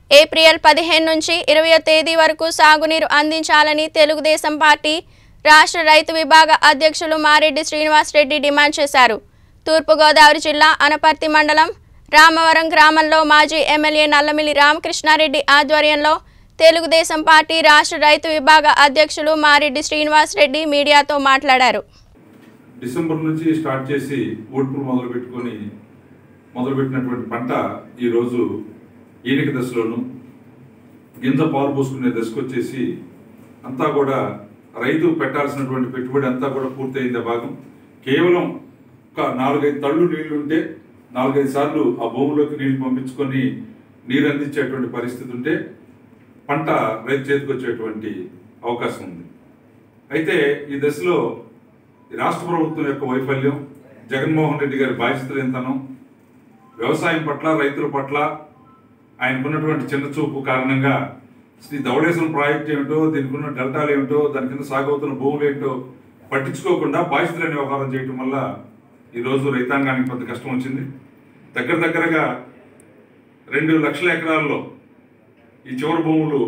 April పదిహేను నుంచి ఇరవయో తేదీ వరకు సాగునీరు అందించాలని తెలుగుదేశం పార్టీ రాష్ట్ర రైతు విభాగ అధ్యక్షులు మారెడ్డి శ్రీనివాస్ రెడ్డి డిమాండ్ చేశారు తూర్పుగోదావరి జిల్లా అనపర్తి మండలం రామవరం గ్రామంలో మాజీ ఎమ్మెల్యే నల్లమిల్లి రామకృష్ణారెడ్డి ఆధ్వర్యంలో తెలుగుదేశం పార్టీ రాష్ట్ర రైతు విభాగ అధ్యక్షులు మారెడ్డి శ్రీనివాస్ రెడ్డి మీడియాతో మాట్లాడారు డిసెంబర్ నుంచి స్టార్ట్ చేసి ఊడ్పులు మొదలు పెట్టుకొని మొదలుపెట్టినటువంటి పంట ఈరోజు ఈనిక దశలోను గింజ పాలు పోసుకునే దశకు వచ్చేసి అంతా కూడా రైతు పెట్టాల్సినటువంటి పెట్టుబడి అంతా కూడా పూర్తయిందే భాగం కేవలం ఒక నాలుగైదు తళ్ళు నీళ్లు ఉంటే నాలుగైదు సార్లు ఆ భూమిలోకి నీళ్లు పంపించుకొని నీరు అందించేటువంటి పరిస్థితి ఉంటే పంట రైతు చేతికి వచ్చేటువంటి అవకాశం ఉంది అయితే ఈ దశలో ఈ రాష్ట్ర ప్రభుత్వం యొక్క వైఫల్యం జగన్మోహన్ రెడ్డి గారి బాధ్యతలు ఎంతనం వ్యవసాయం పట్ల రైతుల పట్ల ఆయనకున్నటువంటి చిన్న చూపు కారణంగా శ్రీ ధవళేశ్వరం ప్రాజెక్ట్ ఏమిటో దీనికి ఉన్న డెల్టాలు ఏమిటో దాని కింద సాగవుతున్న భూములు ఏంటో పట్టించుకోకుండా బాధ్యతలని వ్యవహారం చేయటం వల్ల ఈరోజు రైతాంగానికి కొంత కష్టం వచ్చింది దగ్గర దగ్గరగా రెండు లక్షల ఎకరాల్లో ఈ చివరి భూములు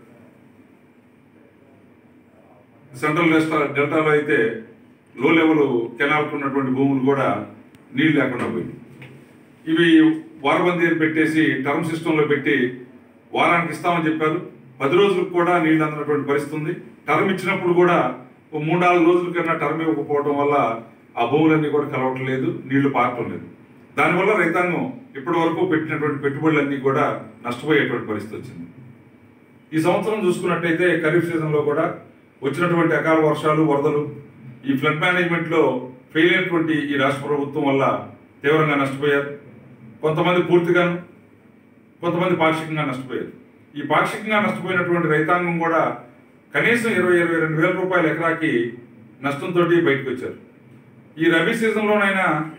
సెంట్రల్ డెల్టా డెల్టాలో అయితే లో లెవెల్ కెనాల్కు ఉన్నటువంటి భూములు కూడా నీళ్లు లేకుండా పోయింది ఇవి వారబందీ అని పెట్టేసి టర్మ్ సిస్టంలో పెట్టి వారానికి ఇస్తామని చెప్పారు పది రోజులకు కూడా నీళ్ళు అందనటువంటి పరిస్థితి ఉంది టర్మ్ ఇచ్చినప్పుడు కూడా ఓ మూడు నాలుగు రోజుల కన్నా టర్మ్ ఇవ్వకపోవడం వల్ల ఆ భూములన్నీ కూడా కలవట్లేదు నీళ్లు పారటం లేదు దానివల్ల రైతాంగం ఇప్పటి వరకు పెట్టినటువంటి పెట్టుబడులన్నీ కూడా నష్టపోయేటువంటి పరిస్థితి వచ్చింది ఈ సంవత్సరం చూసుకున్నట్టయితే ఖరీఫ్ సీజన్లో కూడా వచ్చినటువంటి అకాల వర్షాలు వరదలు ఈ ఫ్లడ్ మేనేజ్మెంట్లో ఫెయిల్ అయినటువంటి ఈ రాష్ట్ర ప్రభుత్వం వల్ల తీవ్రంగా నష్టపోయారు కొంతమంది పూర్తిగాను కొంతమంది పాక్షికంగా నష్టపోయారు ఈ పాక్షికంగా నష్టపోయినటువంటి రైతాంగం కూడా కనీసం ఇరవై ఇరవై రెండు వేల రూపాయల ఎకరాకి నష్టంతో బయటకు వచ్చారు ఈ రబీ సీజన్లోనైనా